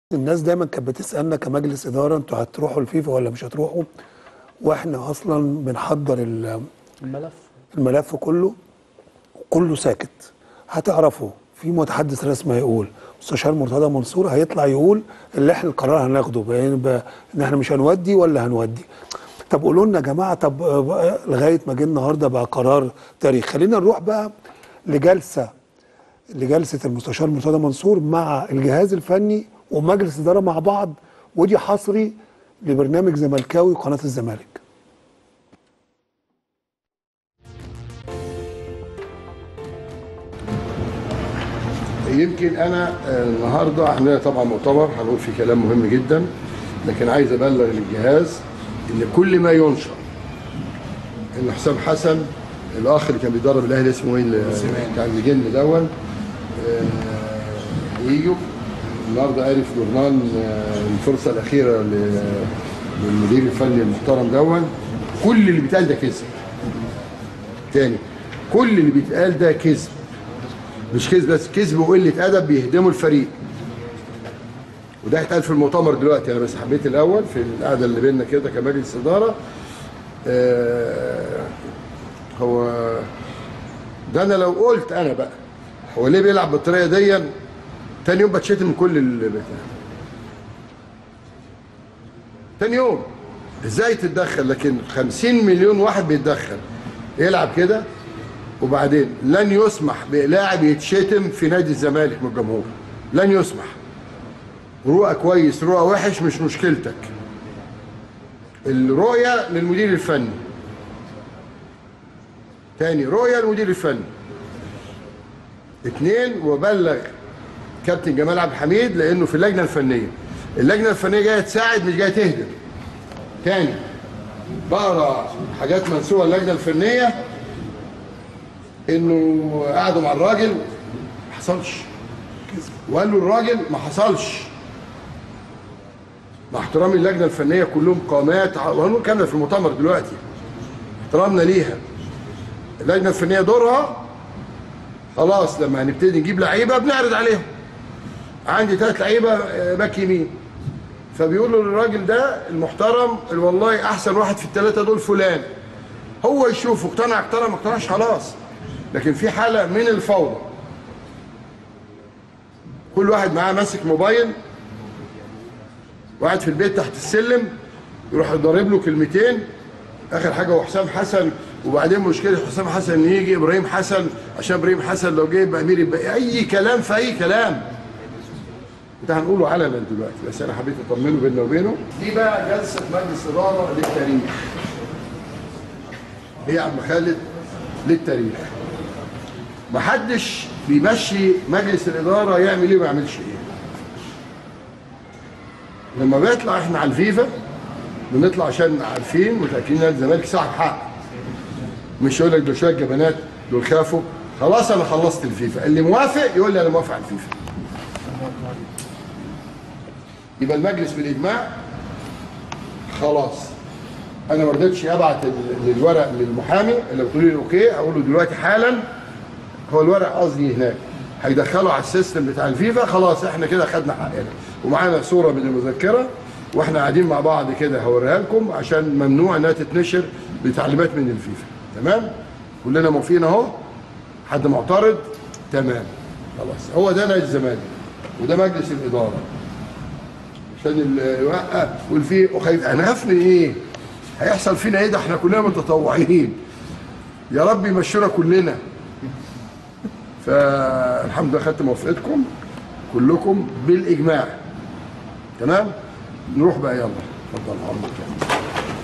الناس دايما كانت بتسالنا كمجلس اداره انتوا هتروحوا الفيفا ولا مش هتروحوا واحنا اصلا بنحضر ال- الملف الملف كله كله ساكت هتعرفوا في متحدث رسمي هيقول مستشار مرتضى منصور هيطلع يقول اللي احنا القرار هناخده بان ب- ان احنا مش هنودي ولا هنودي طب قولوا لنا يا جماعه طب آه، بقى لغايه ما جه النهارده بقى قرار تاريخ خلينا نروح بقى لجلسه لجلسه المستشار مرتضى منصور مع الجهاز الفني ومجلس اداره مع بعض ودي حصري لبرنامج زملكاوي قناه الزمالك يمكن انا آه، النهارده عندنا طبعا مؤتمر هنقول فيه كلام مهم جدا لكن عايز ابلغ للجهاز ان كل ما ينشر ان حسام حسن الاخ اللي كان بيدرب الاهلي اسمه ايه اللي كان الجن دون آه، يجوا النهارده عرف جورنال آه، الفرصه الاخيره ل- للمدير الفني المحترم دون كل اللي بيتقال ده كذب تاني كل اللي بيتقال ده كذب مش كذب بس كذب وقله ادب بيهدموا الفريق وده هيتقال في المؤتمر دلوقتي انا بس حبيت الاول في القعده اللي بيننا كده كمجلس اداره آه هو ده انا لو قلت انا بقى هو ليه بيلعب بالطريقه دي تاني يوم بتشتم من كل البتاع تاني يوم ازاي تتدخل لكن 50 مليون واحد بيتدخل يلعب كده وبعدين لن يسمح بلاعب يتشتم في نادي الزمالك من الجمهور لن يسمح رؤى كويس رؤى وحش مش مشكلتك الرؤية للمدير الفني تاني رؤية للمدير الفني اتنين وبلغ كابتن جمال عبد الحميد لانه في اللجنة الفنية اللجنة الفنية جاية تساعد مش جاية تهدم تاني بقرا حاجات منسوبة للجنة الفنية انه قعدوا مع الراجل ما حصلش وقال له الراجل ما حصلش مع احترامي اللجنه الفنيه كلهم قامات وهنقول الكلام ده في المؤتمر دلوقتي احترامنا ليها اللجنه الفنيه دورها خلاص لما هنبتدي نجيب لعيبه بنعرض عليهم عندي ثلاث لعيبه آه، باك يمين فبيقولوا للراجل ده المحترم اللي والله احسن واحد في الثلاثه دول فلان هو يشوف اقتنع اقتنع ما اقتنعش خلاص لكن في حاله من الفوضى كل واحد معاه ماسك موبايل وقاعد في البيت تحت السلم يروح يضرب له كلمتين اخر حاجه هو حسام حسن وبعدين مشكله حسام حسن يجي ابراهيم حسن عشان ابراهيم حسن لو جه يبقى امير يبقى اي كلام في اي كلام ده هنقوله علنا دلوقتي بس انا حبيت اطمنه بيننا وبينه دي بقى جلسه مجلس اداره للتاريخ هي يا عم خالد للتاريخ محدش بيمشي مجلس الاداره يعمل ايه وما يعملش ايه لما بيطلع احنا على الفيفا بنطلع عشان عارفين متاكدين ان الزمالك صاحب حق مش يقول لك دول شويه جبنات دول خافوا خلاص انا خلصت الفيفا اللي موافق يقول لي انا موافق على الفيفا يبقى المجلس بالاجماع خلاص انا ما رضيتش ابعت ال- الورق للمحامي اللي بتقول لي اوكي اقول له دلوقتي حالا هو الورق قصدي هناك هيدخله على السيستم بتاع الفيفا خلاص احنا كده خدنا حقنا ومعانا صوره من المذكره واحنا قاعدين مع بعض كده هوريها لكم عشان ممنوع انها تتنشر بتعليمات من الفيفا تمام كلنا موافقين اهو حد معترض تمام خلاص هو ده نادي الزمالك وده مجلس الاداره عشان ال- يوقف والفي وخايف انا خايف من ايه هيحصل فينا ايه ده احنا كلنا متطوعين يا رب يمشونا كلنا فالحمد لله خدت موافقتكم كلكم بالاجماع تمام نروح بقى يلا اتفضل عمرك